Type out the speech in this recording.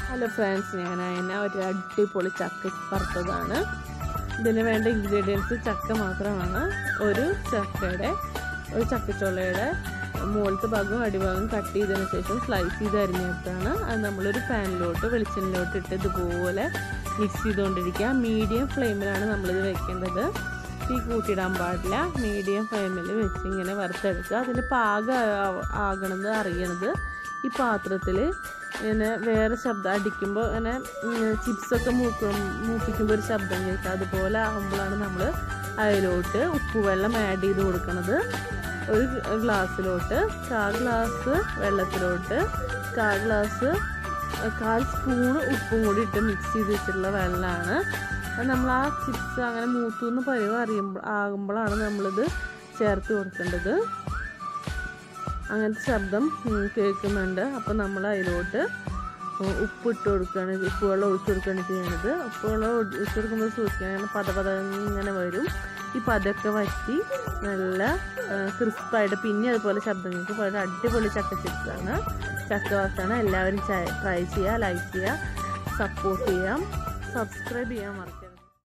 hello friends ഞാൻ അയന ഒരു അടിപൊളി ചക്ക വറുത്തതാണ് ഇതിന് വേണ്ട ഇൻഗ്രീഡിയൻസ് ചക്ക മാത്രമാണ് ഒരു ചക്കയുടെ ഒരു ചക്കച്ചുളയുടെ മുകളിലത്തെ ഭാഗവും അടിഭാഗം കട്ട് ചെയ്തതിന് ശേഷം സ്ലൈസ് ചെയ്ത് അരിഞ്ഞെടുത്താണ് അത് നമ്മളൊരു പാനിലോട്ട് വെളിച്ചെണ്ണയിലോട്ട് ഇട്ട് ഇതുപോലെ മിക്സ് ചെയ്തുകൊണ്ടിരിക്കുക മീഡിയം ഫ്ലെയിമിലാണ് നമ്മളിത് വെക്കേണ്ടത് തീ കൂട്ടിയിടാൻ പാടില്ല മീഡിയം ഫ്ലെയിമിൽ വെച്ച് ഇങ്ങനെ വറുത്തെടുക്കുക അതിൻ്റെ പാകം ആ- ആകണത് അറിയണത് ഈ പാത്രത്തിൽ ഇങ്ങനെ വേറെ ശബ്ദം അടിക്കുമ്പോൾ ഇങ്ങനെ ചിപ്സൊക്കെ മൂക്കും മൂപ്പിക്കുമ്പോൾ ഒരു ശബ്ദം കേൾക്കുക അതുപോലെ ആകുമ്പോഴാണ് നമ്മൾ അതിലോട്ട് ഉപ്പുവെള്ളം ആഡ് ചെയ്ത് കൊടുക്കുന്നത് ഒരു ഗ്ലാസ്സിലോട്ട് കാൽ ഗ്ലാസ് വെള്ളത്തിലോട്ട് കാൽ ഗ്ലാസ് കാൽ സ്പൂണ് ഉപ്പും കൂടി ഇട്ട് മിക്സ് ചെയ്ത് വെച്ചിട്ടുള്ള വെള്ളമാണ് അത് നമ്മൾ ആ ചിപ്സ് അങ്ങനെ മൂത്തുന്ന് പരിവ് അറിയുമ്പോൾ ആകുമ്പോഴാണ് നമ്മളിത് ചേർത്ത് കൊടുക്കേണ്ടത് അങ്ങനത്തെ ശബ്ദം ഉം, കേൾക്കുന്നുണ്ട് അപ്പോൾ നമ്മൾ അതിലോട്ട് ഉപ്പ് ഇട്ട് കൊടുക്കുകയാണ് ഉപ്പ് വെള്ളം ഒഴിച്ച് കൊടുക്കുകയാണ് ചെയ്യുന്നത് ഉപ്പ് വെള്ളം ഒഴിച്ച് കൊടുക്കുമ്പോൾ സൂക്ഷിക്കണം പത പത ഇങ്ങനെ വരും ഈ പതൊക്കെ വറ്റി നല്ല ക്രിസ്പായിട്ട് പിന്നെ അതുപോലെ ശബ്ദം കേൾക്കും വളരെ അടിപൊളി ചക്ക ചിപ്സാണ് ചക്ക വറുത്താണ് എല്ലാവരും ട്രൈ ചെയ്യുക ലൈക്ക് ചെയ്യുക സപ്പോർട്ട് ചെയ്യാം സബ്സ്ക്രൈബ് ചെയ്യാൻ മറക്കുക